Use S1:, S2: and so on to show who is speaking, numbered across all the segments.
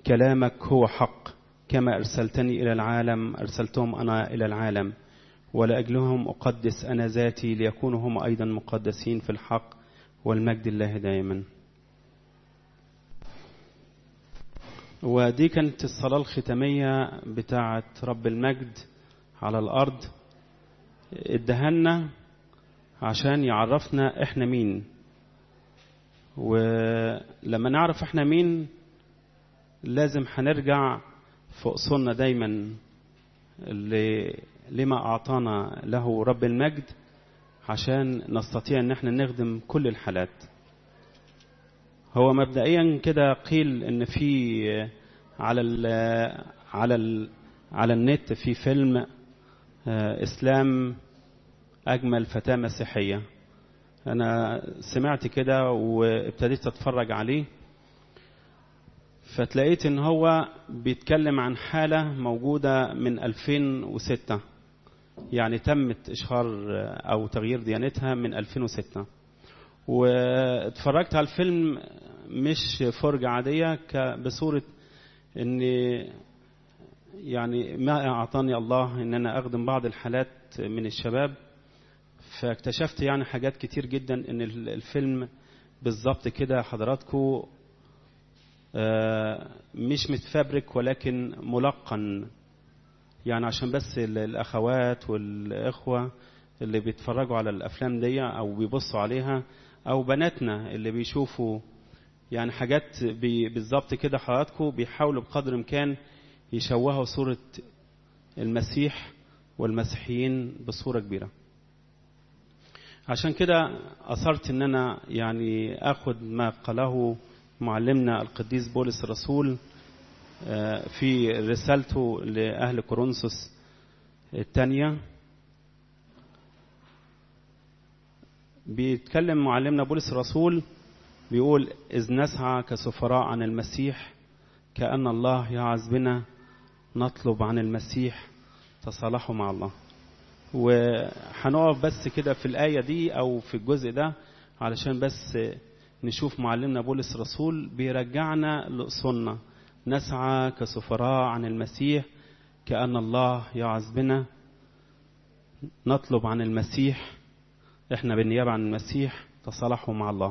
S1: كلامك هو حق كما أرسلتني إلى العالم أرسلتهم أنا إلى العالم ولأجلهم أقدس أنا ذاتي ليكونوا هم أيضا مقدسين في الحق والمجد الله دائما ودي كانت الصلاة الختامية بتاعة رب المجد على الأرض ادهنا عشان يعرفنا احنا مين ولما نعرف احنا مين لازم هنرجع في أصولنا دايما لما أعطانا له رب المجد عشان نستطيع ان احنا نخدم كل الحالات هو مبدئيا كده قيل ان في على ال على ال على النت في فيلم اسلام اجمل فتاه مسيحيه انا سمعت كده وابتديت اتفرج عليه فتلاقيت ان هو بيتكلم عن حاله موجوده من 2006 يعني تمت اشهار او تغيير ديانتها من 2006 واتفرجت على الفيلم مش فرجة عادية بصورة ان يعني ما اعطاني الله ان انا اخدم بعض الحالات من الشباب فاكتشفت يعني حاجات كتير جدا ان الفيلم بالظبط كده حضراتكم مش متفبرك ولكن ملقن يعني عشان بس الاخوات والاخوه اللي بيتفرجوا على الافلام دي او بيبصوا عليها او بناتنا اللي بيشوفوا يعني حاجات بالظبط كده حضراتكم بيحاولوا بقدر الامكان يشوهوا صوره المسيح والمسيحيين بصوره كبيره عشان كده اثرت ان انا يعني اخد ما قاله معلمنا القديس بولس الرسول في رسالته لأهل كورنثوس الثانية بيتكلم معلمنا بولس الرسول بيقول إذ نسعى كسفراء عن المسيح كأن الله يعز بنا نطلب عن المسيح تصالحوا مع الله وهنقف بس كده في الآية دي أو في الجزء ده علشان بس نشوف معلمنا بولس الرسول بيرجعنا لأصولنا نسعى كسفراء عن المسيح كأن الله يعز بنا نطلب عن المسيح احنا بالنيابة عن المسيح تصالحوا مع الله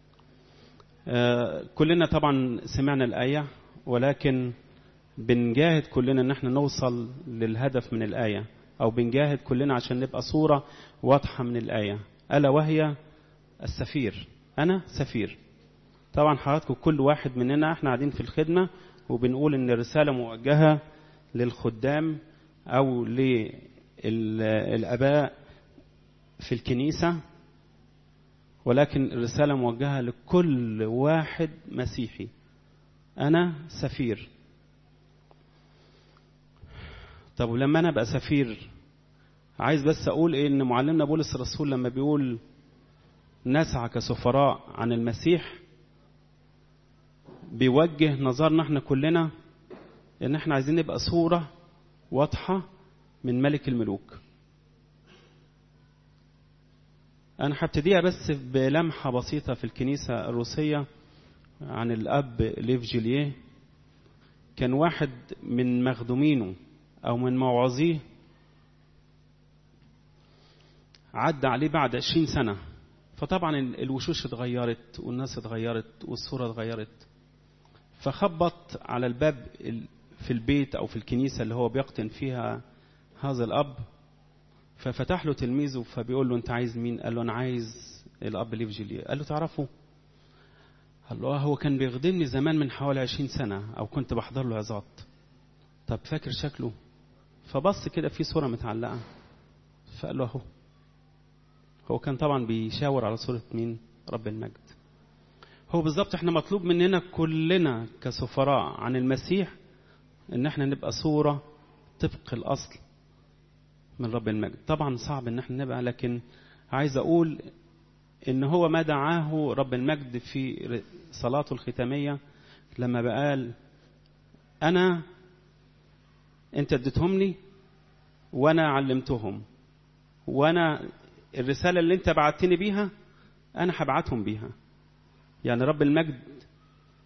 S1: آه كلنا طبعا سمعنا الآية ولكن بنجاهد كلنا ان احنا نوصل للهدف من الآية او بنجاهد كلنا عشان نبقى صورة واضحة من الآية ألا وهي السفير أنا سفير طبعا حضراتكم كل واحد مننا احنا قاعدين في الخدمة وبنقول ان الرسالة موجهة للخدام او للاباء في الكنيسة ولكن الرسالة موجهة لكل واحد مسيحي انا سفير طب ولما انا ابقى سفير عايز بس اقول ايه ان معلمنا بولس الرسول لما بيقول نسعى كسفراء عن المسيح بيوجه نظرنا احنا كلنا ان احنا عايزين نبقى صورة واضحة من ملك الملوك انا هبتديها بس بلمحة بسيطة في الكنيسة الروسية عن الاب ليف جيليه كان واحد من مخدومينه او من موعظيه عدى عليه بعد عشرين سنة فطبعا الوشوش اتغيرت والناس اتغيرت والصورة اتغيرت فخبط على الباب في البيت او في الكنيسه اللي هو بيقطن فيها هذا الاب ففتح له تلميذه فبيقول له انت عايز مين قال له انا عايز الاب ليف جيليه قال له تعرفه قال له هو كان بيخدمني زمان من حوالي عشرين سنة أو كنت بحضر له عظات طب فاكر شكله فبص كده في صورة متعلقة فقال له أهو هو كان طبعا بيشاور على صورة مين رب المجد هو بالظبط احنا مطلوب مننا كلنا كسفراء عن المسيح ان احنا نبقى صورة طبق الأصل من رب المجد طبعا صعب ان احنا نبقى لكن عايز اقول ان هو ما دعاه رب المجد في صلاته الختامية لما بقال انا انت اديتهم لي وانا علمتهم وانا الرسالة اللي انت بعتني بيها انا هبعتهم بيها يعني رب المجد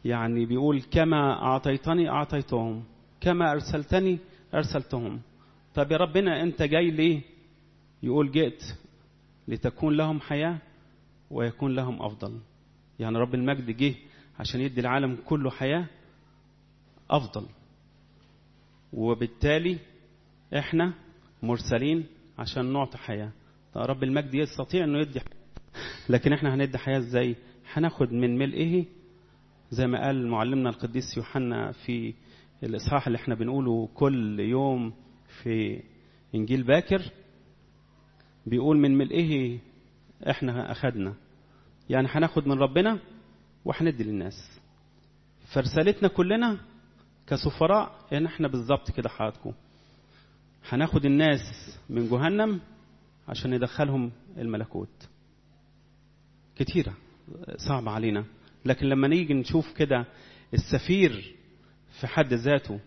S1: يعني بيقول كما أعطيتني أعطيتهم كما أرسلتني أرسلتهم طب يا ربنا أنت جاي ليه يقول جئت لتكون لهم حياة ويكون لهم أفضل يعني رب المجد جه عشان يدي العالم كله حياة أفضل وبالتالي احنا مرسلين عشان نعطي حياة رب المجد يستطيع انه يدي حياة. لكن احنا هندي حياة ازاي هناخد من ملئه زي ما قال معلمنا القديس يوحنا في الاصحاح اللي احنا بنقوله كل يوم في انجيل باكر بيقول من ملئه احنا اخدنا يعني هناخد من ربنا وهندي للناس فرسالتنا كلنا كسفراء ان احنا بالظبط كده حياتكم هناخد الناس من جهنم عشان ندخلهم الملكوت كتيرة صعب علينا لكن لما نيجي نشوف كده السفير في حد ذاته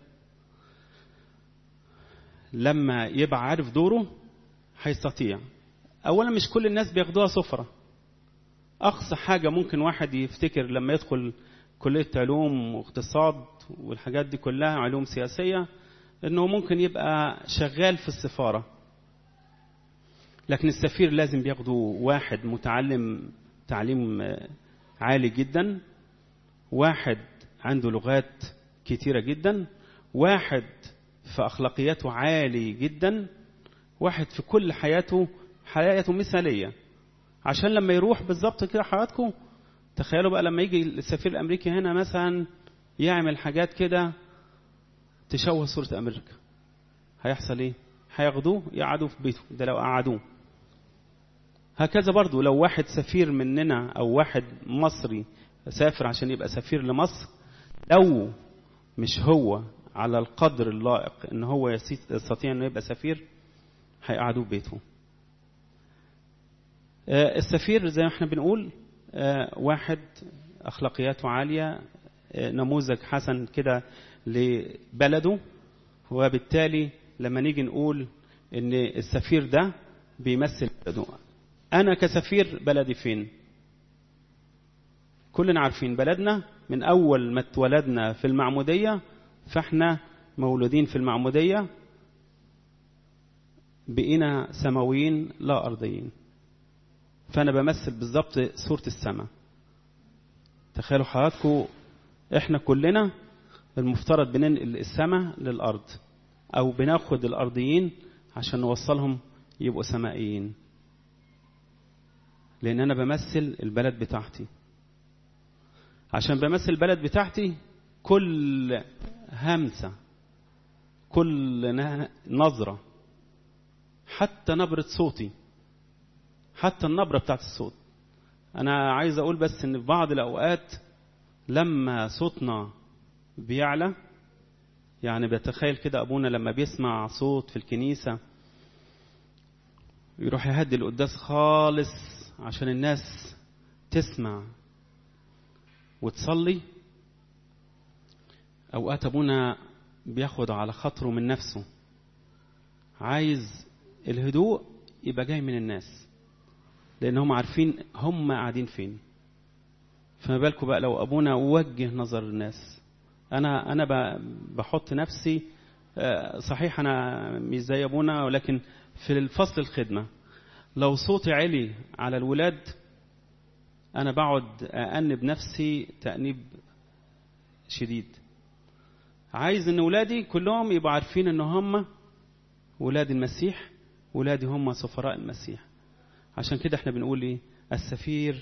S1: لما يبقى عارف دوره هيستطيع اولا مش كل الناس بياخدوها سفرة اقصى حاجة ممكن واحد يفتكر لما يدخل كلية علوم واقتصاد والحاجات دي كلها علوم سياسية انه ممكن يبقى شغال في السفارة لكن السفير لازم بياخده واحد متعلم تعليم عالي جدا واحد عنده لغات كتيرة جدا واحد في أخلاقياته عالي جدا واحد في كل حياته حياته مثالية عشان لما يروح بالظبط كده حياتكم تخيلوا بقى لما يجي السفير الأمريكي هنا مثلا يعمل حاجات كده تشوه صورة أمريكا هيحصل إيه؟ هياخدوه يقعدوه في بيته ده لو قعدوه هكذا برضو لو واحد سفير مننا أو واحد مصري سافر عشان يبقى سفير لمصر لو مش هو على القدر اللائق ان هو يستطيع انه يبقى سفير هيقعدوه في بيته السفير زي ما احنا بنقول واحد اخلاقياته عاليه نموذج حسن كده لبلده وبالتالي لما نيجي نقول ان السفير ده بيمثل بلده انا كسفير بلدي فين كلنا عارفين بلدنا من اول ما اتولدنا في المعموديه فاحنا مولودين في المعموديه بقينا سماويين لا ارضيين فانا بمثل بالظبط صوره السماء تخيلوا حضراتكم احنا كلنا المفترض بننقل السماء للارض او بناخد الارضيين عشان نوصلهم يبقوا سمائيين لان انا بمثل البلد بتاعتي عشان بمثل البلد بتاعتي كل همسه كل نظره حتى نبره صوتي حتى النبره بتاعت الصوت انا عايز اقول بس ان في بعض الاوقات لما صوتنا بيعلى يعني بتخيل كده ابونا لما بيسمع صوت في الكنيسه يروح يهدي القداس خالص عشان الناس تسمع وتصلي اوقات ابونا بياخد على خاطره من نفسه عايز الهدوء يبقى جاي من الناس لان هم عارفين هم قاعدين فين فما بالكم بقى لو ابونا وجه نظر الناس انا انا بحط نفسي صحيح انا مش زي ابونا ولكن في الفصل الخدمه لو صوتي عالي على الولاد انا بقعد أأنب نفسي تأنيب شديد عايز ان ولادي كلهم يبقوا عارفين ان هم ولاد المسيح ولادي هم سفراء المسيح عشان كده احنا بنقول ايه السفير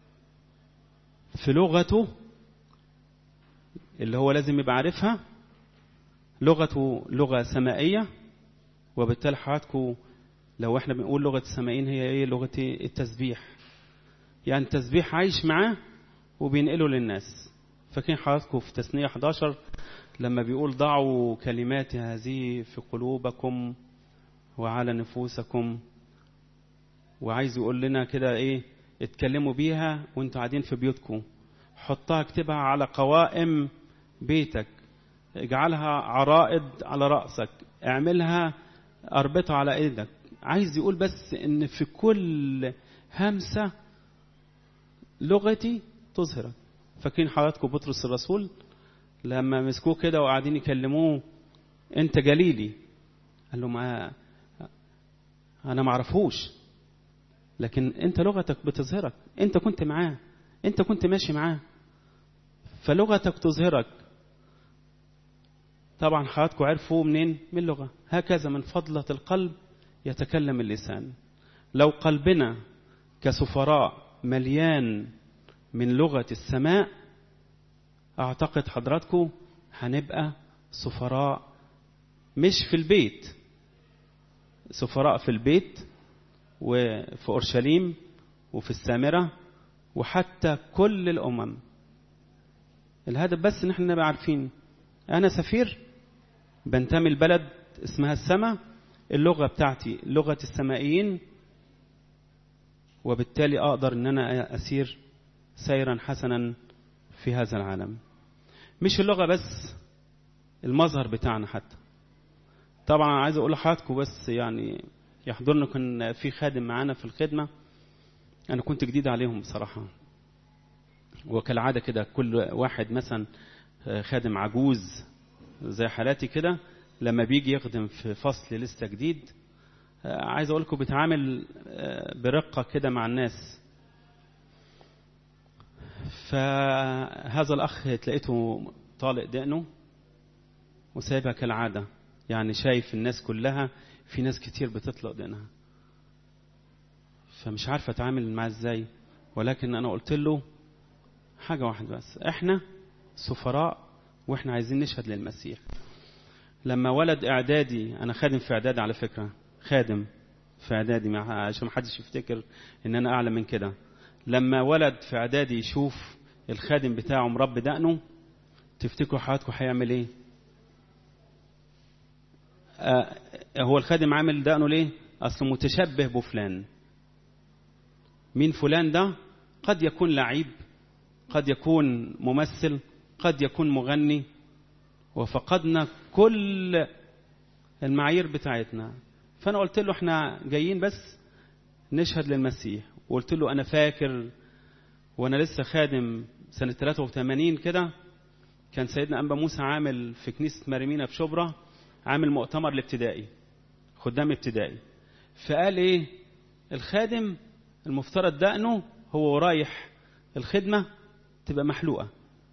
S1: في لغته اللي هو لازم يبقى عارفها لغته لغة سمائية وبالتالي حضراتكم لو احنا بنقول لغة السمائيين هي ايه لغة التسبيح يعني التسبيح عايش معاه وبينقله للناس فاكرين حضراتكم في تثنية 11 لما بيقول ضعوا كلمات هذه في قلوبكم وعلى نفوسكم وعايز يقول لنا كده ايه اتكلموا بيها وانتوا قاعدين في بيوتكم حطها اكتبها على قوائم بيتك اجعلها عرائض على رأسك اعملها اربطها على ايدك عايز يقول بس ان في كل همسة لغتي تظهرك فاكرين حضراتكم بطرس الرسول لما مسكوه كده وقاعدين يكلموه انت جليلي قال له ما انا ما اعرفوش لكن انت لغتك بتظهرك انت كنت معاه انت كنت ماشي معاه فلغتك تظهرك طبعا حضراتكم عرفوا منين من اللغة هكذا من فضلة القلب يتكلم اللسان لو قلبنا كسفراء مليان من لغة السماء أعتقد حضراتكم هنبقى سفراء مش في البيت سفراء في البيت وفي أورشليم وفي السامرة وحتى كل الأمم الهدف بس ان احنا نبقى عارفين انا سفير بنتمي لبلد اسمها السماء اللغة بتاعتي لغة السمائيين وبالتالي اقدر ان انا اسير سيرا حسنا في هذا العالم مش اللغة بس المظهر بتاعنا حتى طبعا عايز اقول لحضراتكم بس يعني يحضرنا كان في خادم معانا في الخدمة انا كنت جديد عليهم بصراحة وكالعادة كده كل واحد مثلا خادم عجوز زي حالاتي كده لما بيجي يخدم في فصل لسه جديد عايز اقول لكم بيتعامل برقة كده مع الناس فهذا الأخ تلاقيته طالق دقنه وسايبها كالعادة يعني شايف الناس كلها في ناس كتير بتطلق دقنها فمش عارف اتعامل معاه ازاي ولكن انا قلت له حاجة واحدة بس احنا سفراء واحنا عايزين نشهد للمسيح لما ولد اعدادي انا خادم في اعدادي على فكرة خادم في اعدادي عشان محدش يفتكر ان انا اعلى من كده لما ولد في اعدادي يشوف الخادم بتاعه مربي دقنه تفتكروا حياتكم هيعمل ايه آه هو الخادم عامل دقنه ليه اصله متشبه بفلان مين فلان ده قد يكون لعيب قد يكون ممثل قد يكون مغني وفقدنا كل المعايير بتاعتنا فانا قلت له احنا جايين بس نشهد للمسيح وقلت له انا فاكر وانا لسه خادم سنة 83 كده كان سيدنا أنبا موسى عامل في كنيسة مريمينا في شبرا عامل مؤتمر الابتدائي خدام ابتدائي فقال ايه الخادم المفترض دقنه هو رايح الخدمة تبقى محلوقة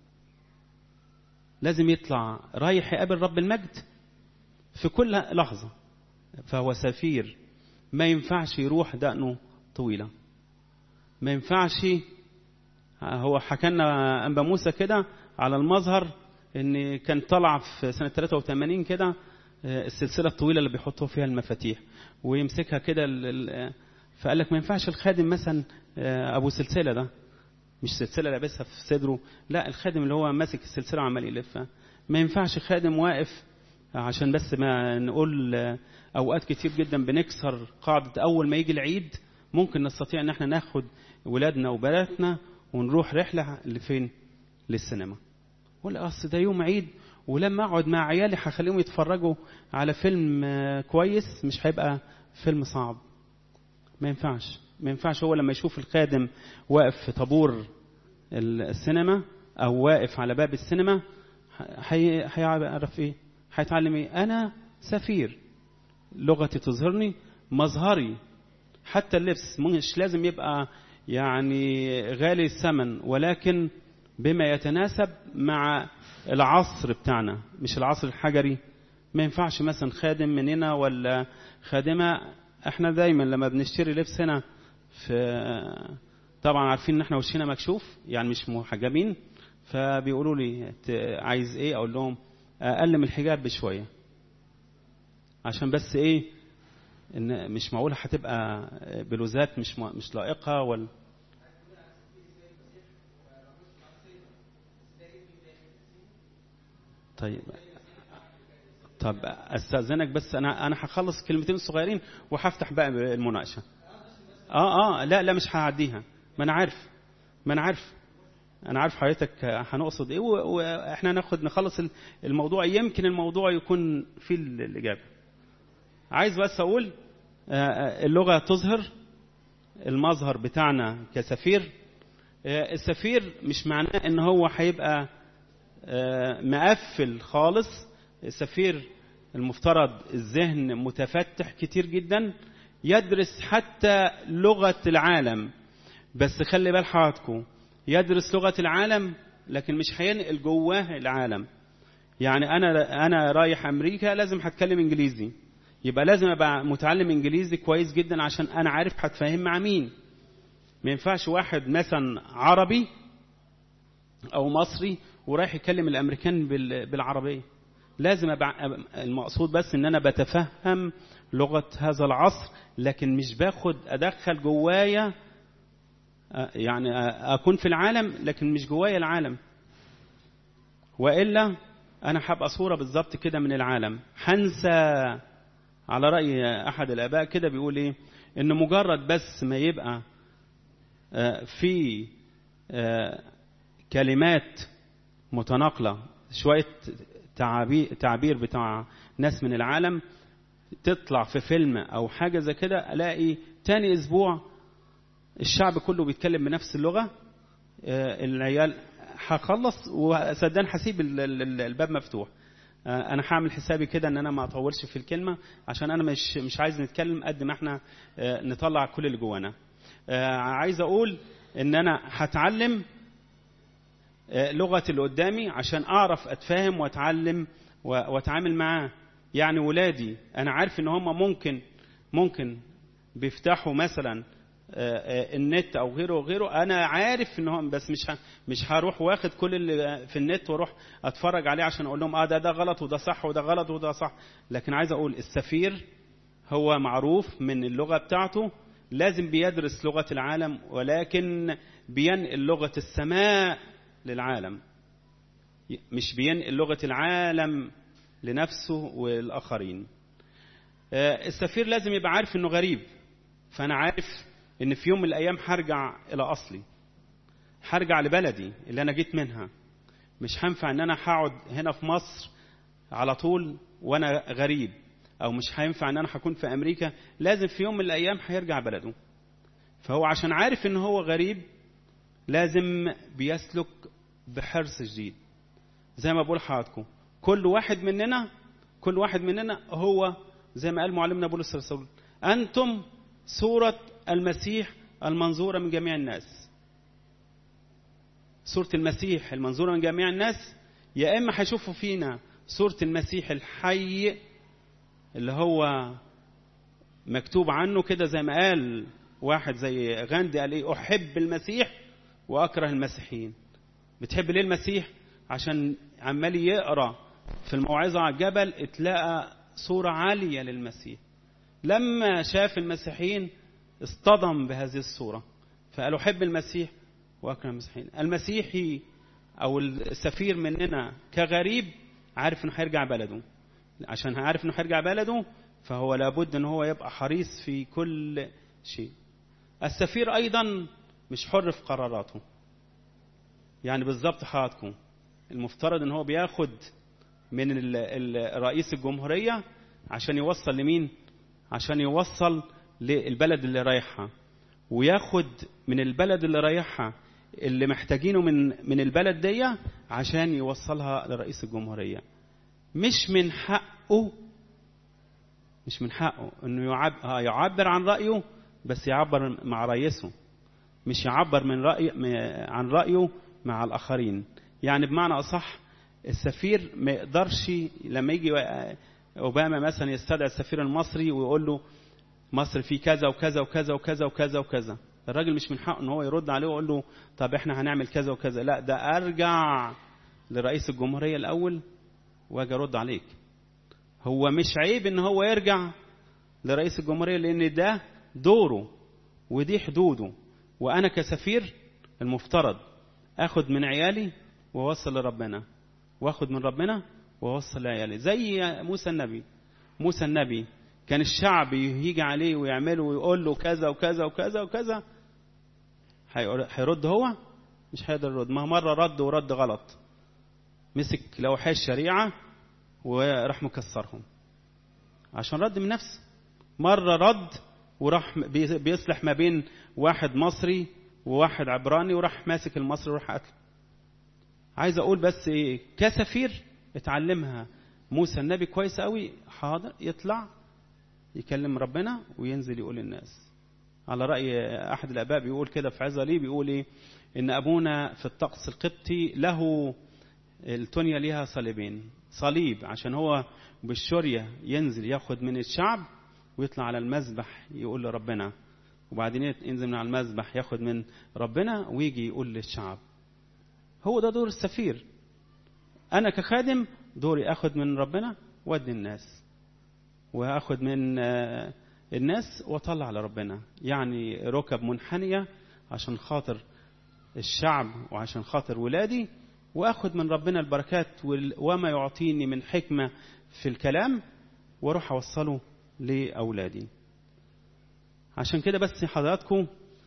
S1: لازم يطلع رايح يقابل رب المجد في كل لحظة فهو سفير ما ينفعش يروح دقنه طويلة ما ينفعش هو حكى لنا أنبا موسى كده على المظهر ان كان طلع في سنة 83 كده السلسلة الطويلة اللي بيحطوا فيها المفاتيح ويمسكها كده فقال لك ما ينفعش الخادم مثلا ابو سلسلة ده مش سلسلة لابسها في صدره لا الخادم اللي هو ماسك السلسلة وعمال يلفها ما ينفعش خادم واقف عشان بس ما نقول اوقات كتير جدا بنكسر قاعدة اول ما يجي العيد ممكن نستطيع ان احنا ناخد ولادنا وبناتنا ونروح رحلة لفين للسينما ولا اصل ده يوم عيد ولما اقعد مع عيالي هخليهم يتفرجوا على فيلم كويس مش هيبقى فيلم صعب ما ينفعش ما ينفعش هو لما يشوف الخادم واقف في طابور السينما او واقف على باب السينما هيعرف ايه هيتعلم ايه انا سفير لغتي تظهرني مظهري حتى اللبس مش لازم يبقى يعني غالي الثمن ولكن بما يتناسب مع العصر بتاعنا مش العصر الحجري ما ينفعش مثلا خادم مننا ولا خادمة احنا دايما لما بنشتري لبس هنا في طبعا عارفين ان احنا وشنا مكشوف يعني مش محجبين فبيقولوا لي عايز ايه اقول لهم اقل من الحجاب بشويه عشان بس ايه ان مش معقول هتبقى بلوزات مش مش لائقه ولا طيب طب استاذنك بس انا انا هخلص كلمتين صغيرين وهفتح بقى المناقشه اه اه لا لا مش هعديها ما انا عارف ما انا عارف انا عارف حضرتك هنقصد ايه واحنا ناخد نخلص الموضوع يمكن الموضوع يكون فيه الاجابه عايز بس اقول اللغه تظهر المظهر بتاعنا كسفير السفير مش معناه ان هو هيبقى مقفل خالص السفير المفترض الذهن متفتح كتير جدا يدرس حتى لغة العالم بس خلي بال حضراتكم يدرس لغة العالم لكن مش هينقل جواه العالم يعني انا انا رايح امريكا لازم هتكلم انجليزي يبقى لازم ابقى متعلم انجليزي كويس جدا عشان انا عارف هتفاهم مع مين ما ينفعش واحد مثلا عربي او مصري ورايح يكلم الامريكان بالعربيه لازم ابقى المقصود بس ان انا بتفهم لغه هذا العصر لكن مش باخد ادخل جوايا يعني اكون في العالم لكن مش جوايا العالم والا انا هبقى صوره بالظبط كده من العالم هنسى على راي احد الاباء كده بيقول ايه ان مجرد بس ما يبقى في كلمات متناقله شويه تعبير بتاع ناس من العالم تطلع في فيلم او حاجه زي كده الاقي تاني اسبوع الشعب كله بيتكلم بنفس اللغه العيال هخلص وصدقني هسيب الباب مفتوح انا هعمل حسابي كده ان انا ما اطولش في الكلمه عشان انا مش مش عايز نتكلم قد ما احنا نطلع كل اللي جوانا عايز اقول ان انا هتعلم لغه اللي قدامي عشان اعرف اتفاهم واتعلم واتعامل معاه يعني ولادي انا عارف ان هم ممكن ممكن بيفتحوا مثلا النت او غيره وغيره انا عارف ان هم بس مش مش هروح واخد كل اللي في النت واروح اتفرج عليه عشان اقول لهم اه ده ده غلط وده صح وده غلط وده صح لكن عايز اقول السفير هو معروف من اللغه بتاعته لازم بيدرس لغه العالم ولكن بينقل لغه السماء للعالم مش بينقل لغه العالم لنفسه والاخرين السفير لازم يبقى عارف انه غريب فانا عارف ان في يوم من الايام هرجع الى اصلي هرجع لبلدي اللي انا جيت منها مش هينفع ان انا هقعد هنا في مصر على طول وانا غريب او مش هينفع ان انا هكون في امريكا لازم في يوم من الايام هيرجع بلده فهو عشان عارف ان هو غريب لازم بيسلك بحرص شديد زي ما بقول لحضراتكم كل واحد مننا كل واحد مننا هو زي ما قال معلمنا بولس الرسول انتم صوره المسيح المنظورة من جميع الناس صورة المسيح المنظورة من جميع الناس يا إما هيشوفوا فينا صورة المسيح الحي اللي هو مكتوب عنه كده زي ما قال واحد زي غاندي قال ايه احب المسيح واكره المسيحيين بتحب ليه المسيح عشان عمال يقرا في الموعظه على الجبل اتلاقى صوره عاليه للمسيح لما شاف المسيحيين اصطدم بهذه الصورة فقالوا حب المسيح وأكرم المسيحيين المسيحي أو السفير مننا كغريب عارف إنه هيرجع بلده عشان عارف إنه هيرجع بلده فهو لابد إن هو يبقى حريص في كل شيء السفير أيضا مش حر في قراراته يعني بالظبط حضراتكم المفترض إن هو بياخد من رئيس الجمهورية عشان يوصل لمين عشان يوصل للبلد اللي رايحها وياخد من البلد اللي رايحها اللي محتاجينه من من البلد دي عشان يوصلها لرئيس الجمهورية مش من حقه مش من حقه انه يعبر, يعبر عن رأيه بس يعبر مع رئيسه مش يعبر من رأي عن رأيه مع الآخرين يعني بمعنى أصح السفير ما يقدرش لما يجي أوباما مثلا يستدعي السفير المصري ويقول له مصر في كذا وكذا وكذا وكذا وكذا وكذا الراجل مش من حقه ان هو يرد عليه ويقول له طب احنا هنعمل كذا وكذا لا ده ارجع لرئيس الجمهوريه الاول واجي ارد عليك هو مش عيب ان هو يرجع لرئيس الجمهوريه لان ده دوره ودي حدوده وانا كسفير المفترض اخد من عيالي واوصل لربنا واخد من ربنا واوصل لعيالي زي موسى النبي موسى النبي كان الشعب يجي عليه ويعمله ويقول له كذا وكذا وكذا وكذا هيرد هو مش هيقدر يرد ما مرة رد ورد غلط مسك لوحي الشريعة وراح مكسرهم عشان رد من نفسه مرة رد وراح بيصلح ما بين واحد مصري وواحد عبراني وراح ماسك المصري وراح قتله عايز اقول بس ايه كسفير اتعلمها موسى النبي كويس قوي حاضر يطلع يكلم ربنا وينزل يقول للناس على رأي أحد الآباء بيقول كده في عزة بيقول إيه إن أبونا في الطقس القبطي له التونيا ليها صليبين صليب عشان هو بالشورية ينزل ياخد من الشعب ويطلع على المذبح يقول لربنا وبعدين ينزل من على المذبح ياخد من ربنا ويجي يقول للشعب هو ده دور السفير أنا كخادم دوري أخد من ربنا وأدي الناس وأخد من الناس وأطلع لربنا يعني ركب منحنية عشان خاطر الشعب وعشان خاطر ولادي واخد من ربنا البركات وما يعطيني من حكمه في الكلام واروح اوصله لاولادي عشان كده بس حضراتكم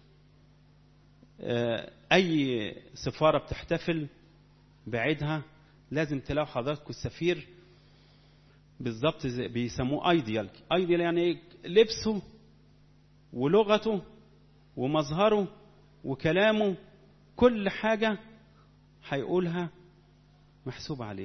S1: اي سفاره بتحتفل بعيدها لازم تلاقوا حضراتكم السفير بالظبط بيسموه ايديال ايديال يعني لبسه ولغته ومظهره وكلامه كل حاجه هيقولها محسوب عليه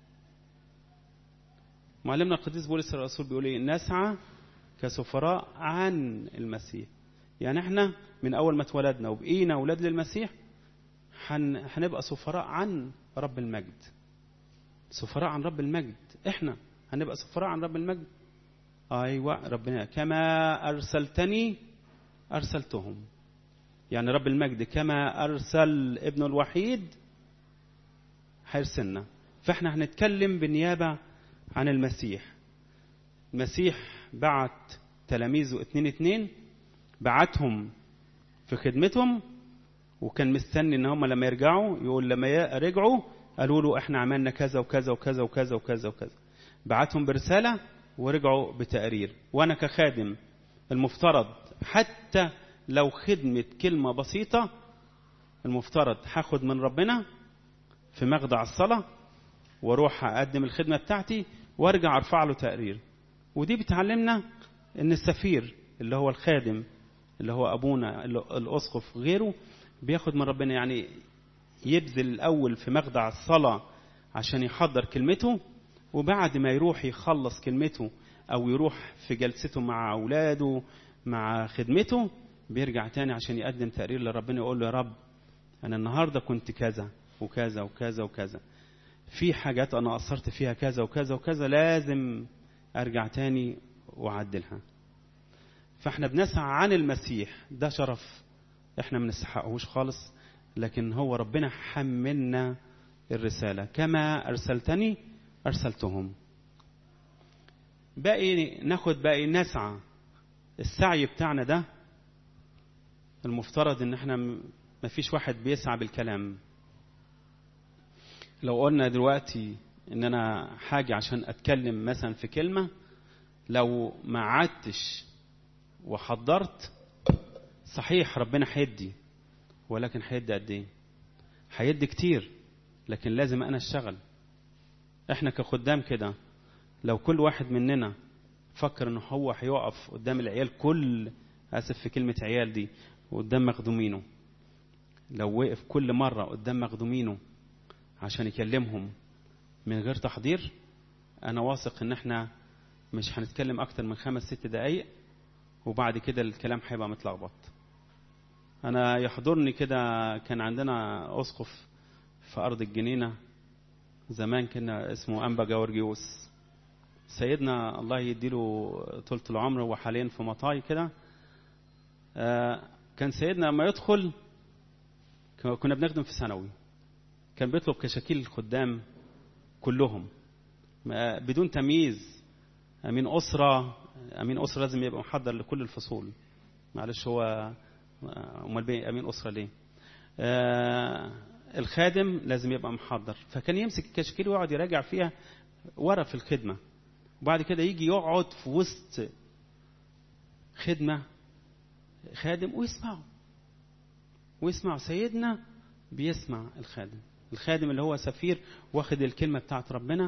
S1: معلمنا القديس بولس الرسول بيقول ايه نسعى كسفراء عن المسيح يعني احنا من اول ما اتولدنا وبقينا اولاد للمسيح هنبقى سفراء عن رب المجد سفراء عن رب المجد احنا هنبقى سفراء عن رب المجد ايوه ربنا كما ارسلتني ارسلتهم يعني رب المجد كما ارسل ابنه الوحيد هيرسلنا فاحنا هنتكلم بالنيابة عن المسيح المسيح بعت تلاميذه اتنين اتنين بعتهم في خدمتهم وكان مستني ان هم لما يرجعوا يقول لما رجعوا قالوا له احنا عملنا كذا وكذا وكذا وكذا وكذا وكذا بعتهم برسالة ورجعوا بتقرير وانا كخادم المفترض حتى لو خدمة كلمة بسيطة المفترض هاخد من ربنا في مخضع الصلاة واروح اقدم الخدمة بتاعتي وارجع ارفع له تقرير ودي بتعلمنا ان السفير اللي هو الخادم اللي هو ابونا الاسقف غيره بياخد من ربنا يعني يبذل الاول في مخضع الصلاة عشان يحضر كلمته وبعد ما يروح يخلص كلمته او يروح في جلسته مع اولاده مع خدمته بيرجع تاني عشان يقدم تقرير لربنا يقول له يا رب انا النهارده كنت كذا وكذا وكذا وكذا في حاجات انا قصرت فيها كذا وكذا وكذا لازم ارجع تاني واعدلها فاحنا بنسعى عن المسيح ده شرف احنا ما نستحقهوش خالص لكن هو ربنا حملنا الرساله كما ارسلتني ارسلتهم باقي ناخد باقي نسعى السعي بتاعنا ده المفترض ان احنا ما فيش واحد بيسعى بالكلام لو قلنا دلوقتي ان انا حاجة عشان اتكلم مثلا في كلمة لو ما عدتش وحضرت صحيح ربنا هيدي ولكن هيدي قد ايه هيدي كتير لكن لازم انا اشتغل احنا كخدام كده لو كل واحد مننا فكر ان هو هيقف قدام العيال كل اسف في كلمة عيال دي قدام مخدومينه لو وقف كل مرة قدام مخدومينه عشان يكلمهم من غير تحضير انا واثق ان احنا مش هنتكلم اكتر من خمس ست دقايق وبعد كده الكلام هيبقى متلخبط انا يحضرني كده كان عندنا اسقف في ارض الجنينه زمان كنا اسمه انبا جورجيوس سيدنا الله يديله طولة العمر هو حاليا في مطاي كده كان سيدنا لما يدخل كنا بنخدم في ثانوي كان بيطلب كشاكيل الخدام كلهم بدون تمييز امين اسره امين اسره لازم يبقى محضر لكل الفصول معلش هو امال امين اسره ليه آه الخادم لازم يبقى محضر فكان يمسك الكشاكيل ويقعد يراجع فيها ورا في الخدمه وبعد كده يجي يقعد في وسط خدمه خادم ويسمعه ويسمع سيدنا بيسمع الخادم الخادم اللي هو سفير واخد الكلمة بتاعت ربنا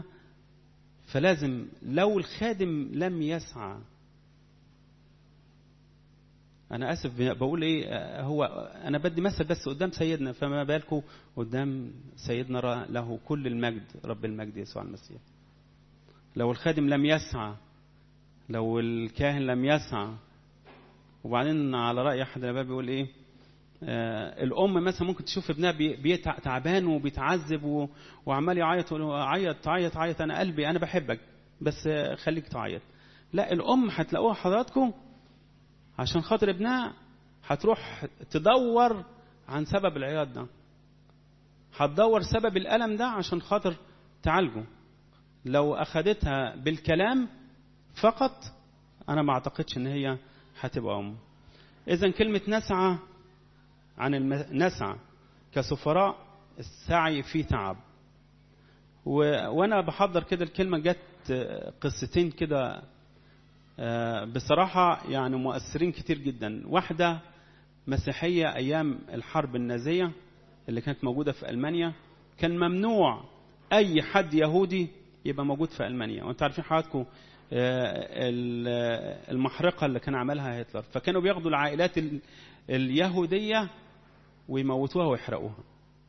S1: فلازم لو الخادم لم يسعى انا اسف بقول ايه هو انا بدي مثل بس قدام سيدنا فما بالكم قدام سيدنا له كل المجد رب المجد يسوع المسيح لو الخادم لم يسعى لو الكاهن لم يسعى وبعدين على راي احد الاباء بيقول ايه آه الام مثلا ممكن تشوف ابنها بيتع تعبان وبيتعذب و... وعمال يعيط عيط عيط عيط انا قلبي انا بحبك بس خليك تعيط لا الام هتلاقوها حضراتكم عشان خاطر ابنها هتروح تدور عن سبب العياط ده هتدور سبب الالم ده عشان خاطر تعالجه لو اخدتها بالكلام فقط انا ما اعتقدش ان هي هتبقى ام اذا كلمه نسعى عن الم... نسعى كسفراء السعي فيه تعب و... وانا بحضر كده الكلمه جت قصتين كده بصراحة يعني مؤثرين كتير جدا واحدة مسيحية أيام الحرب النازية اللي كانت موجودة في ألمانيا كان ممنوع أي حد يهودي يبقى موجود في ألمانيا وانتم عارفين حضراتكم المحرقة اللي كان عملها هتلر فكانوا بياخدوا العائلات اليهودية ويموتوها ويحرقوها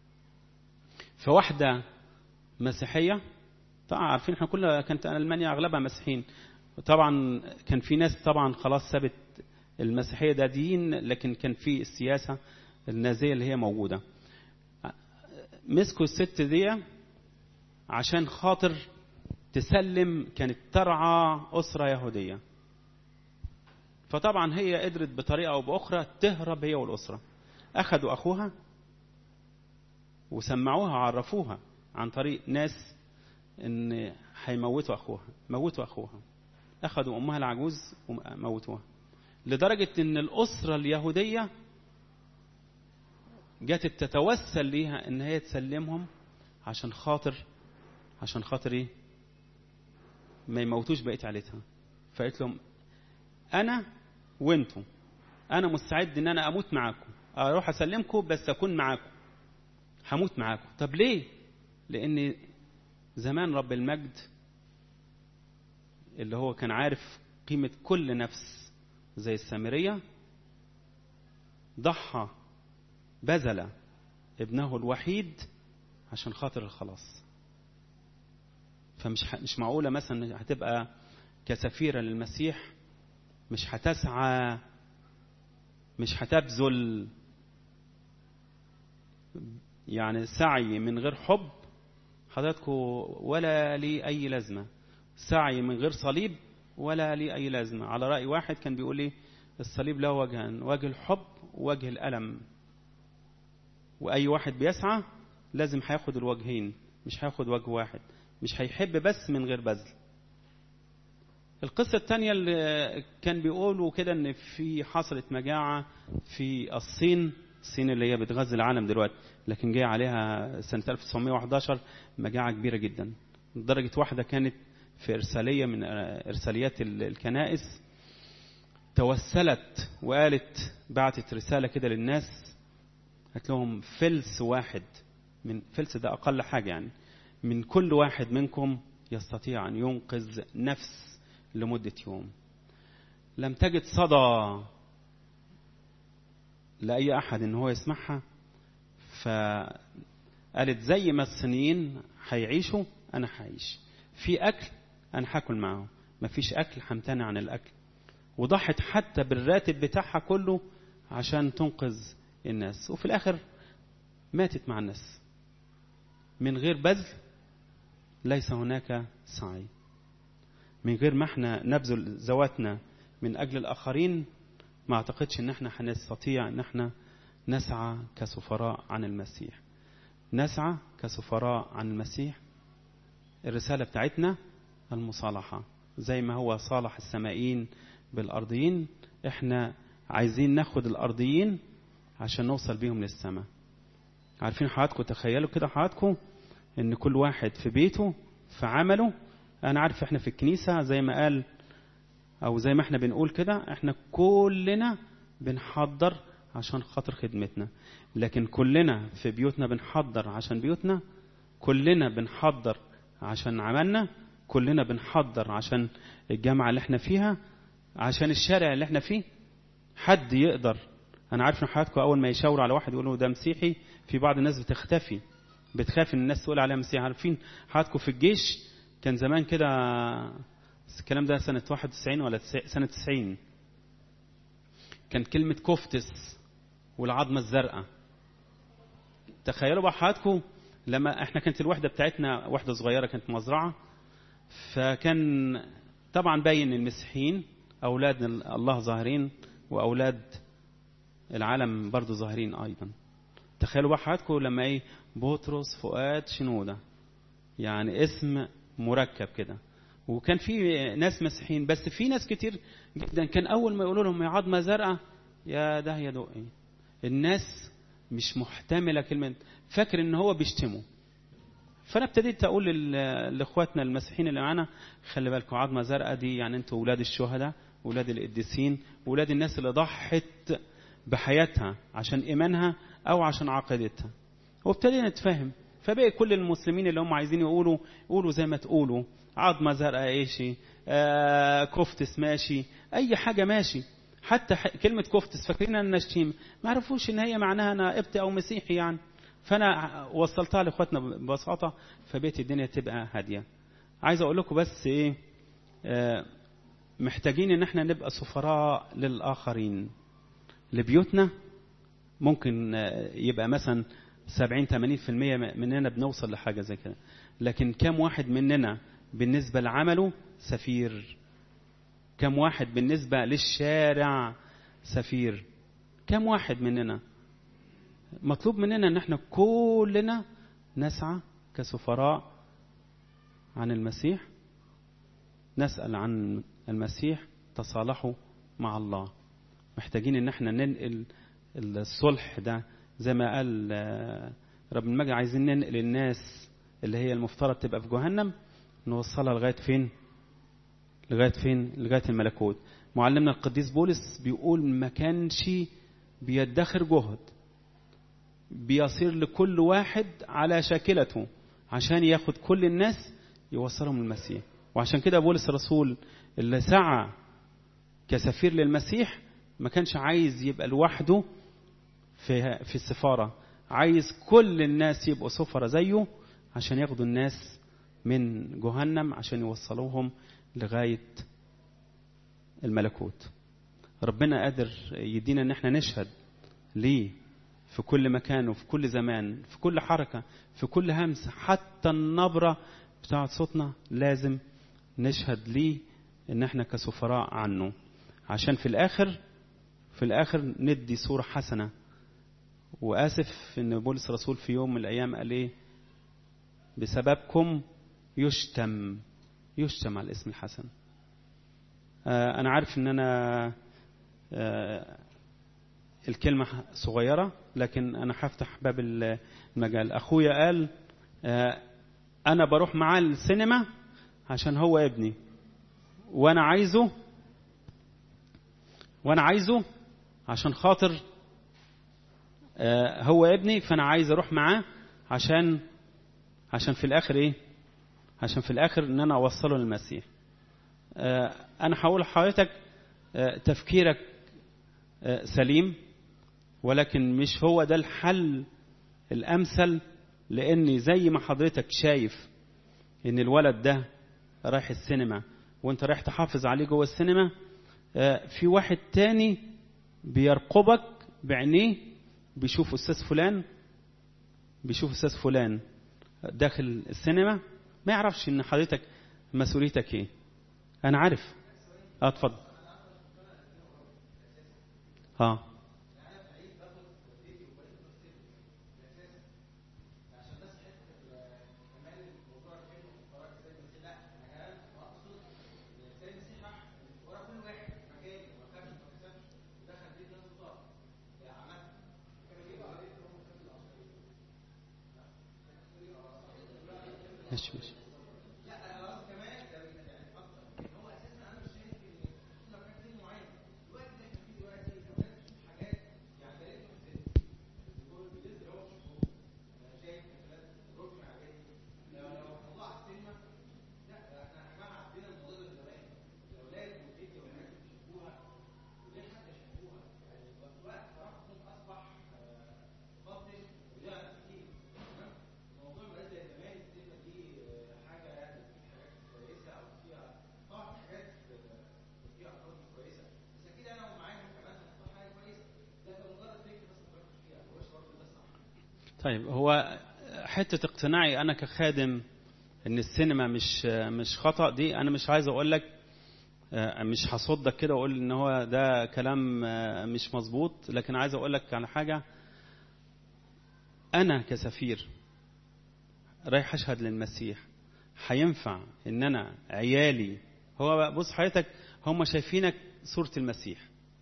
S1: فواحدة مسيحية طبعا عارفين احنا كلها كانت ألمانيا أغلبها مسيحيين طبعا كان في ناس طبعا خلاص سابت المسيحيه ده دين لكن كان في السياسه النازيه اللي هي موجوده مسكوا الست دي عشان خاطر تسلم كانت ترعى اسره يهوديه فطبعا هي قدرت بطريقه او باخرى تهرب هي والاسره اخذوا اخوها وسمعوها عرفوها عن طريق ناس ان هيموتوا اخوها موتوا اخوها أخذوا أمها العجوز وموتوها لدرجة أن الأسرة اليهودية جت تتوسل ليها أن هي تسلمهم عشان خاطر عشان خاطر إيه؟ ما يموتوش بقية عيلتها فقالت لهم أنا وأنتم أنا مستعد أن أنا أموت معاكم أروح أسلمكم بس أكون معاكم هموت معاكم طب ليه؟ لأن زمان رب المجد اللي هو كان عارف قيمة كل نفس زي السامرية ضحى بذل ابنه الوحيد عشان خاطر الخلاص فمش مش معقولة مثلا هتبقى كسفيرة للمسيح مش هتسعى مش هتبذل يعني سعي من غير حب حضراتكم ولا ليه أي لازمة سعي من غير صليب ولا ليه أي لازمة على رأي واحد كان بيقول إيه الصليب له وجهان وجه الحب ووجه الألم وأي واحد بيسعى لازم هياخد الوجهين مش هياخد وجه واحد مش هيحب بس من غير بذل القصة الثانية اللي كان بيقولوا كده ان في حصلت مجاعة في الصين الصين اللي هي بتغذي العالم دلوقتي لكن جاي عليها سنة 1911 مجاعة كبيرة جدا لدرجة واحدة كانت في إرسالية من إرساليات الكنائس توسلت وقالت بعتت رسالة كده للناس قالت لهم فلس واحد من فلس ده أقل حاجة يعني من كل واحد منكم يستطيع أن ينقذ نفس لمدة يوم لم تجد صدى لأي أحد إن هو يسمعها فقالت زي ما الصينيين هيعيشوا أنا هعيش في أكل أنا هاكل معاهم مفيش أكل همتنع عن الأكل وضحت حتى بالراتب بتاعها كله عشان تنقذ الناس وفي الآخر ماتت مع الناس من غير بذل ليس هناك سعي من غير ما احنا نبذل ذواتنا من أجل الآخرين ما أعتقدش إن احنا هنستطيع إن احنا نسعى كسفراء عن المسيح نسعى كسفراء عن المسيح الرسالة بتاعتنا المصالحة زي ما هو صالح السمائيين بالأرضيين احنا عايزين ناخد الأرضيين عشان نوصل بيهم للسماء عارفين حضراتكم تخيلوا كده حضراتكم ان كل واحد في بيته في عمله انا عارف احنا في الكنيسة زي ما قال او زي ما احنا بنقول كده احنا كلنا بنحضر عشان خاطر خدمتنا لكن كلنا في بيوتنا بنحضر عشان بيوتنا كلنا بنحضر عشان عملنا كلنا بنحضر عشان الجامعة اللي احنا فيها عشان الشارع اللي احنا فيه حد يقدر انا عارف ان حضراتكم اول ما يشاوروا على واحد يقولوا ده مسيحي في بعض الناس بتختفي بتخاف ان الناس تقول عليها مسيحي عارفين حضراتكم في الجيش كان زمان كده الكلام ده سنة 91 ولا سنة 90 كان كلمة كفتس والعظمة الزرقاء تخيلوا بقى حضراتكم لما احنا كانت الوحدة بتاعتنا وحدة صغيرة كانت مزرعة فكان طبعا باين المسيحيين أولاد الله ظاهرين وأولاد العالم برضو ظاهرين أيضا تخيلوا بقى حضراتكم لما ايه بطرس فؤاد شنودة يعني اسم مركب كده وكان في ناس مسيحيين بس في ناس كتير جدا كان اول ما يقولوا لهم يا عظمه زرقاء يا ده يا دقي الناس مش محتمله كلمه فاكر ان هو بيشتمه فانا ابتديت اقول لاخواتنا المسيحيين اللي معانا خلي بالكم عظمه زرقاء دي يعني انتوا اولاد الشهداء اولاد القديسين اولاد الناس اللي ضحت بحياتها عشان ايمانها او عشان عقيدتها وابتدينا نتفاهم فبقى كل المسلمين اللي هم عايزين يقولوا يقولوا زي ما تقولوا عظمه زرقاء ايشي آه كفتس ماشي اي حاجه ماشي حتى كلمه كفتس فاكرين ان الشتيم ما عرفوش ان هي معناها انا قبطي او مسيحي يعني فانا وصلتها لاخواتنا ببساطه فبقت الدنيا تبقى هاديه عايز اقول لكم بس ايه آه محتاجين ان احنا نبقى سفراء للاخرين لبيوتنا ممكن يبقى مثلا 70 80% مننا بنوصل لحاجه زي كده لكن كم واحد مننا بالنسبه لعمله سفير كم واحد بالنسبه للشارع سفير كم واحد مننا مطلوب مننا ان احنا كلنا نسعى كسفراء عن المسيح نسال عن المسيح تصالحوا مع الله محتاجين ان احنا ننقل الصلح ده زي ما قال رب المجد عايزين ننقل الناس اللي هي المفترض تبقى في جهنم نوصلها لغايه فين لغايه فين لغايه الملكوت معلمنا القديس بولس بيقول ما كانش بيدخر جهد بيصير لكل واحد على شاكلته عشان ياخد كل الناس يوصلهم للمسيح وعشان كده بولس الرسول اللي سعى كسفير للمسيح ما كانش عايز يبقى لوحده في في السفاره عايز كل الناس يبقوا سفرة زيه عشان ياخدوا الناس من جهنم عشان يوصلوهم لغاية الملكوت ربنا قادر يدينا ان احنا نشهد ليه في كل مكان وفي كل زمان في كل حركة في كل همسة حتى النبرة بتاعت صوتنا لازم نشهد ليه ان احنا كسفراء عنه عشان في الاخر في الاخر ندي صورة حسنة واسف ان بولس الرسول في يوم من الايام قال ايه بسببكم يشتم يشتم على الاسم الحسن آه انا عارف ان انا آه الكلمة صغيرة لكن انا هفتح باب المجال اخويا قال آه انا بروح معاه السينما عشان هو ابني وانا عايزه وانا عايزه عشان خاطر هو ابني فانا عايز اروح معاه عشان عشان في الاخر ايه عشان في الاخر ان انا اوصله للمسيح انا هقول لحضرتك تفكيرك سليم ولكن مش هو ده الحل الامثل لان زي ما حضرتك شايف ان الولد ده رايح السينما وانت رايح تحافظ عليه جوه السينما في واحد تاني بيرقبك بعينيه بيشوف استاذ فلان بيشوف استاذ فلان داخل السينما ما يعرفش ان حضرتك مسؤوليتك ايه انا عارف اه اتفضل اه ماشي ماشي طيب هو حته اقتناعي انا كخادم ان السينما مش مش خطا دي انا مش عايز اقول لك آه، مش هصدك كده واقول ان هو ده كلام آه، مش مظبوط لكن عايز اقول لك على حاجه انا كسفير رايح اشهد للمسيح هينفع ان انا عيالي هو بقى بص حضرتك هم شايفينك صوره المسيح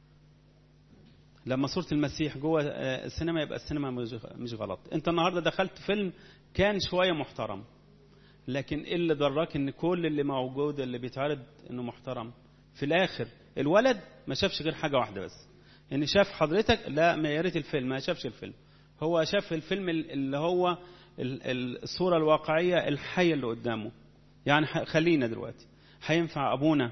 S1: لما صوره المسيح جوه آه، السينما يبقى السينما مش مش غلط انت النهارده دخلت فيلم كان شويه محترم لكن ايه اللي دراك ان كل اللي موجود اللي بيتعرض انه محترم في الاخر الولد ما شافش غير حاجه واحده بس ان شاف حضرتك لا ما يا ريت الفيلم ما شافش الفيلم هو شاف الفيلم اللي هو ال- ال- الصوره الواقعيه الحيه اللي قدامه يعني ح- خلينا دلوقتي هينفع ابونا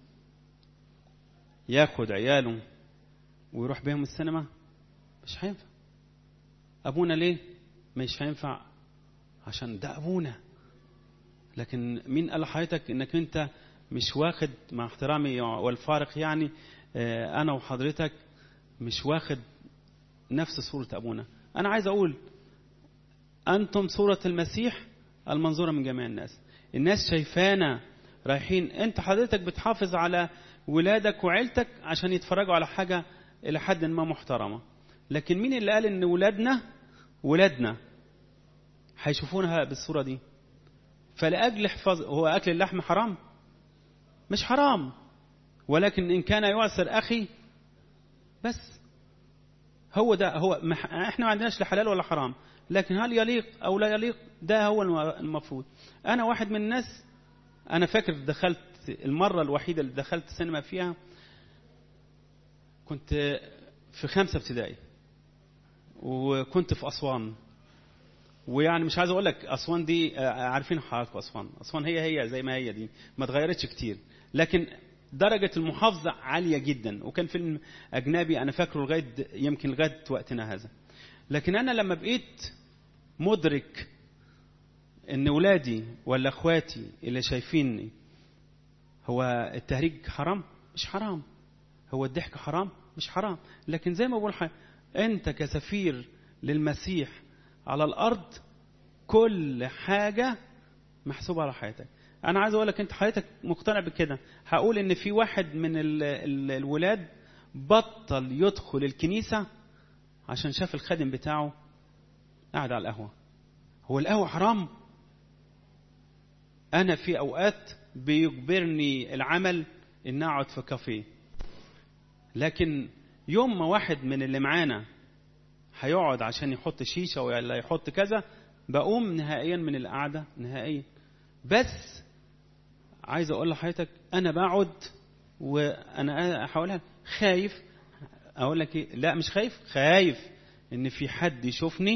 S1: ياخد عياله ويروح بيهم السينما مش هينفع ابونا ليه مش هينفع عشان ده ابونا لكن مين قال لحضرتك انك انت مش واخد مع احترامي والفارق يعني آه، انا وحضرتك مش واخد نفس صورة ابونا انا عايز اقول انتم صورة المسيح المنظورة من جميع الناس الناس شايفانا رايحين انت حضرتك بتحافظ على ولادك وعيلتك عشان يتفرجوا على حاجة الى حد ما محترمة لكن مين اللي قال ان ولادنا ولادنا هيشوفونها بالصورة دي فلأجل حفاظ هو أكل اللحم حرام مش حرام ولكن إن كان يعسر أخي بس هو ده هو مح- احنا ما عندناش لا حلال ولا حرام لكن هل يليق او لا يليق ده هو الم- المفروض انا واحد من الناس انا فاكر دخلت المره الوحيده اللي دخلت سينما فيها كنت في خمسه ابتدائي وكنت في اسوان ويعني مش عايز اقول لك اسوان دي آه، عارفين حضراتكم اسوان اسوان هي هي زي ما هي دي ما اتغيرتش كتير لكن درجة المحافظة عالية جدا وكان فيلم أجنبي أنا فاكره لغاية يمكن لغاية وقتنا هذا لكن أنا لما بقيت مدرك إن ولادي ولا إخواتي اللي شايفيني هو التهريج حرام مش حرام هو الضحك حرام مش حرام لكن زي ما بقول حاجة أنت كسفير للمسيح على الأرض كل حاجة محسوبة على حياتك أنا عايز أقول لك أنت حياتك مقتنع بكده هقول إن في واحد من ال ال الولاد بطل يدخل الكنيسة عشان شاف الخادم بتاعه قاعد على القهوة هو القهوة حرام أنا في أوقات بيجبرني العمل إن أقعد في كافيه لكن يوم ما واحد من اللي معانا هيقعد عشان يحط شيشة ولا يحط كذا بقوم نهائيا من القعدة نهائيا بس عايز اقول لحضرتك انا بقعد وانا حواليها خايف اقول لك ايه لا مش خايف خايف ان في حد يشوفني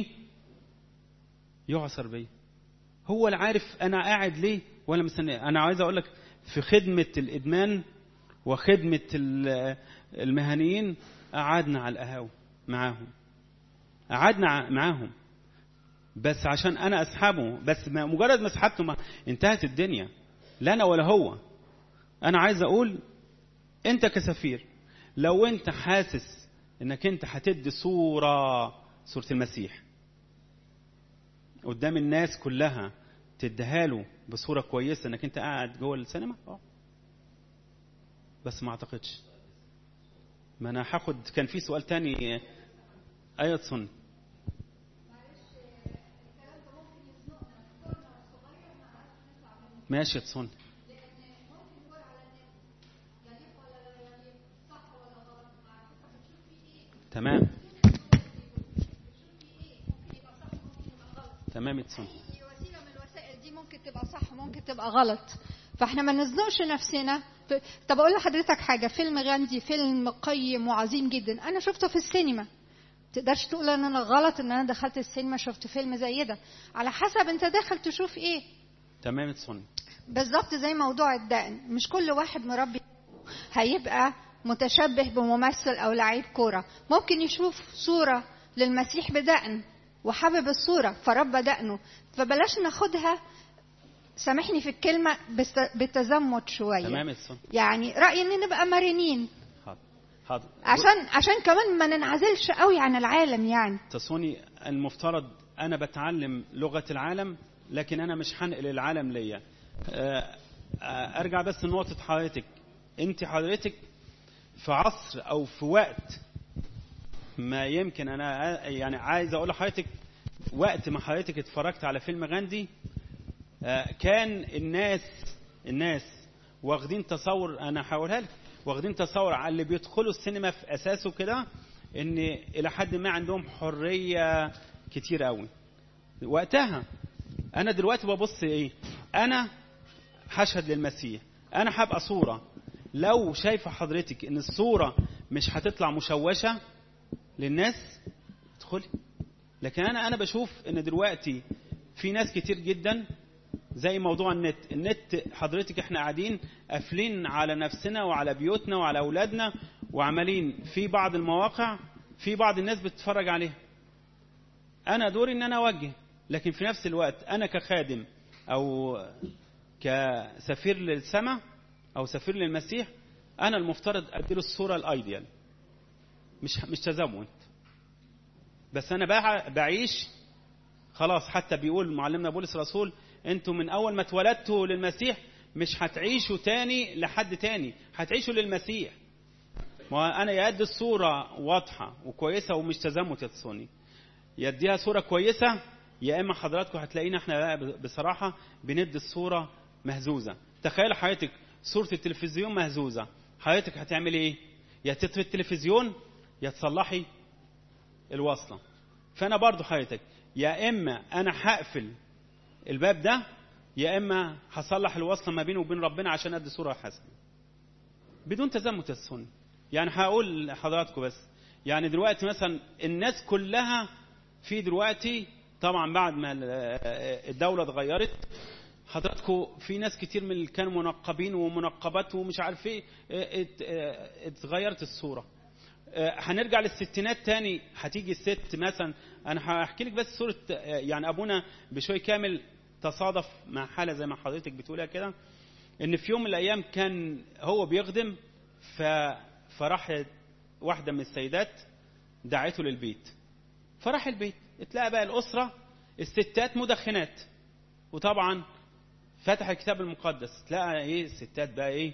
S1: يعصر بيا هو اللي عارف انا قاعد ليه ولا مستني انا عايز اقول لك في خدمه الادمان وخدمه ال- المهنيين قعدنا على القهاوي معاهم قعدنا معاهم بس عشان انا اسحبه بس ما- مجرد ما سحبته ما انتهت الدنيا لا انا ولا هو انا عايز اقول انت كسفير لو انت حاسس انك انت هتدي صوره صوره المسيح قدام الناس كلها تديها له بصوره كويسه انك انت قاعد جوه السينما اه بس ما اعتقدش ما انا هاخد كان في سؤال تاني ايوه تصن ماشي تصن تمام تمام تصن
S2: وسيله من الوسائل دي ممكن تبقى صح وممكن تبقى غلط فاحنا ما نزنقش نفسنا ف- طب اقول لحضرتك حاجه فيلم غاندي فيلم قيم وعظيم جدا انا شفته في السينما تقدرش تقول ان انا غلط ان انا دخلت السينما شفت فيلم زي ده على حسب انت داخل تشوف ايه
S1: تمام تصن
S2: بالظبط زي موضوع الدقن مش كل واحد مربي هيبقى متشبه بممثل او لعيب كوره ممكن يشوف صوره للمسيح بدقن وحابب الصوره فربى دقنه فبلاش ناخدها سامحني في الكلمه بس- بالتزمت شويه
S1: تمام تصن
S2: يعني رايي ان نبقى مرنين
S1: حاضر حاضر
S2: عشان عشان كمان ما ننعزلش قوي عن العالم يعني
S1: تصوني المفترض انا بتعلم لغه العالم لكن انا مش هنقل العالم ليا آه، آه، ارجع بس لنقطه حضرتك انت حضرتك في عصر او في وقت ما يمكن انا يعني عايز اقول لحضرتك وقت ما حضرتك اتفرجت على فيلم غاندي آه، كان الناس الناس واخدين تصور انا هقولها لك واخدين تصور على اللي بيدخلوا السينما في اساسه كده ان الى حد ما عندهم حريه كتير قوي وقتها انا دلوقتي ببص ايه انا هشهد للمسيح انا هبقى صوره لو شايفه حضرتك ان الصوره مش هتطلع مشوشه للناس ادخلي لكن انا انا بشوف ان دلوقتي في ناس كتير جدا زي موضوع النت النت حضرتك احنا قاعدين قافلين على نفسنا وعلى بيوتنا وعلى اولادنا وعمالين في بعض المواقع في بعض الناس بتتفرج عليها انا دوري ان انا اوجه لكن في نفس الوقت انا كخادم او كسفير للسماء او سفير للمسيح انا المفترض اديله الصوره الايديال مش مش تزمت بس انا بع- بعيش خلاص حتى بيقول معلمنا بولس الرسول انتوا من اول ما اتولدتوا للمسيح مش هتعيشوا تاني لحد تاني هتعيشوا للمسيح ما انا يا قد الصوره واضحه وكويسه ومش تزمت يا تصوني يديها صوره كويسه يا اما حضراتكم هتلاقينا احنا بقى بصراحه بندي الصوره مهزوزه تخيل حضرتك صوره التلفزيون مهزوزه حضرتك هتعملي ايه يا تطفي التلفزيون يا تصلحي الوصله فانا برضو حضرتك يا اما انا هقفل الباب ده يا اما هصلح الوصله ما بيني وبين ربنا عشان ادي صوره حسنه بدون تزمت السنه يعني هقول لحضراتكم بس يعني دلوقتي مثلا الناس كلها في دلوقتي طبعا بعد ما ال- الدوله اتغيرت حضراتكم في ناس كتير من اللي كانوا منقبين ومنقبات ومش عارف ايه ات- اتغيرت الصوره هنرجع للستينات تاني هتيجي الست مثلا انا هحكي لك بس صوره يعني ابونا بشوي كامل تصادف مع حاله زي ما حضرتك بتقولها كده ان في يوم من الايام كان هو بيخدم ف فراح واحده من السيدات دعته للبيت فراح البيت اتلاقى بقى الاسره الستات مدخنات وطبعا فتح الكتاب المقدس تلاقى ايه الستات بقى ايه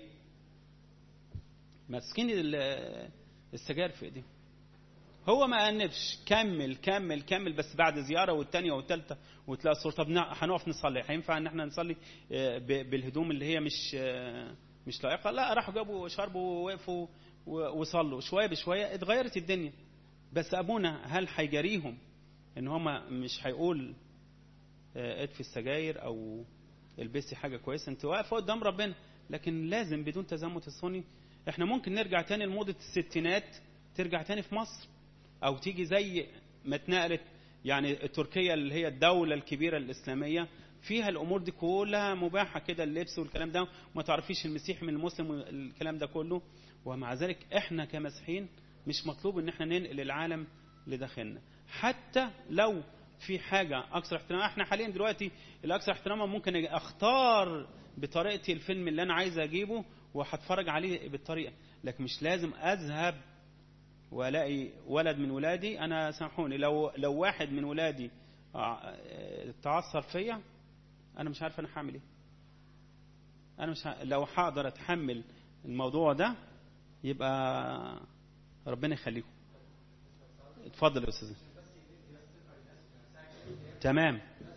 S1: ماسكين ال- السجاير في ايديهم هو ما أنبش كمل كمل كمل بس بعد زيارة والتانية والتالتة وتلاقي الصورة طب نا- هنقف نصلي هينفع ان احنا نصلي آه، ب- بالهدوم اللي هي مش آه، مش لائقة لا راحوا جابوا شربوا ووقفوا و- وصلوا شوية بشوية اتغيرت الدنيا بس أبونا هل هيجاريهم ان هما مش هيقول آه، اطفي السجاير او البسي حاجة كويسة انت واقفة قدام ربنا لكن لازم بدون تزمت الصوني احنا ممكن نرجع تاني لموضة الستينات ترجع تاني في مصر او تيجي زي ما اتنقلت يعني تركيا اللي هي الدولة الكبيرة الإسلامية فيها الأمور دي كلها مباحة كده اللبس والكلام ده وما تعرفيش المسيح من المسلم والكلام ده كله ومع ذلك احنا كمسيحيين مش مطلوب ان احنا ننقل العالم لداخلنا حتى لو في حاجة أكثر احتراما احنا حاليا دلوقتي الأكثر احتراما ممكن أجي أختار بطريقتي الفيلم اللي أنا عايز أجيبه وهتفرج عليه بالطريقة لكن مش لازم أذهب والاقي ولد من ولادي انا سامحوني لو لو واحد من ولادي ع- تعثر فيا انا مش عارف انا هعمل ايه انا مش ه... لو هقدر اتحمل الموضوع ده يبقى ربنا يخليكم اتفضل يا استاذ تمام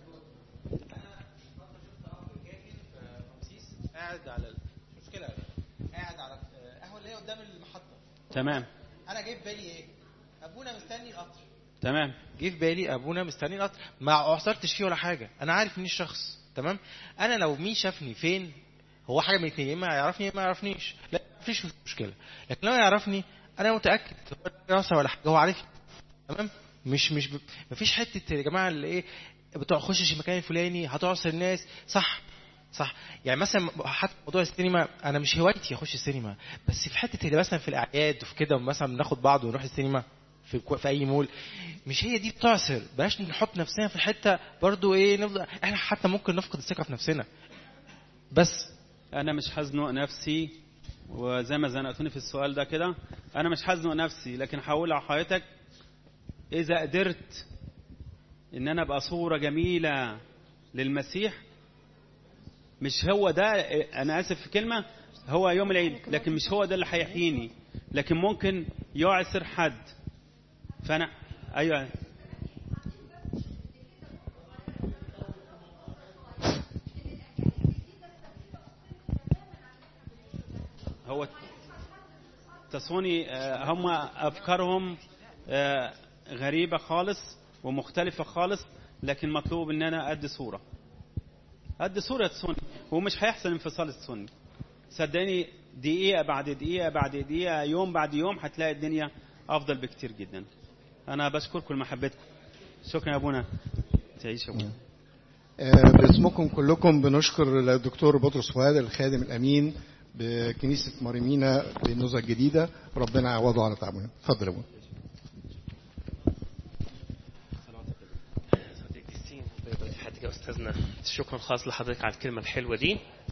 S3: قاعد على ال- مش مشكله قاعد على القهوه اللي هي قدام المحطه
S1: تمام
S3: انا جاي في بالي ايه ابونا مستني القطر
S1: تمام
S3: جه في بالي ابونا مستني القطر ما عصرتش فيه ولا حاجه انا عارف مين الشخص تمام انا لو مين شافني فين هو حاجه من اتنين يا اما يعرفني يا اما ما يعرفنيش لا مفيش مشكله لكن لو يعرفني انا متاكد هو يعصر ولا حاجه هو عارفني تمام مش مش ب... مفيش حته يا جماعه اللي ايه بتوع خشش المكان الفلاني هتعصر الناس صح صح يعني مثلا حتى موضوع السينما انا مش هوايتي اخش السينما بس في حته اللي مثلا في الاعياد وفي كده مثلا بناخد بعض ونروح السينما في كو- في اي مول مش هي دي بتعصر بلاش نحط نفسنا في الحته برضو ايه نفضل احنا حتى ممكن نفقد الثقه في نفسنا بس
S1: انا مش هزنق نفسي وزي ما زنقتوني في السؤال ده كده انا مش هزنق نفسي لكن هقول لحضرتك اذا قدرت ان انا ابقى صوره جميله للمسيح مش هو ده انا اسف في كلمه هو يوم العيد لكن مش هو ده اللي هيحييني لكن ممكن يعسر حد فانا ايوه هو تصوني آه، هم افكارهم آه، غريبه خالص ومختلفه خالص لكن مطلوب ان انا ادي صوره ادي صوره تصوني ومش هيحصل انفصال السني صدقني دقيقه بعد دقيقه بعد دقيقه يوم بعد يوم هتلاقي الدنيا افضل بكتير جدا انا بشكركم لمحبتكم شكرا يا ابونا تعيش يا ابونا
S4: آه، باسمكم كلكم بنشكر الدكتور بطرس فؤاد الخادم الامين بكنيسه مريمينا بالنزهه الجديده ربنا يعوضه على تعبنا اتفضل يا ابونا
S5: صديقتي ستين حياتك يا استاذنا شكرا خاص لحضرتك على الكلمه الحلوه دي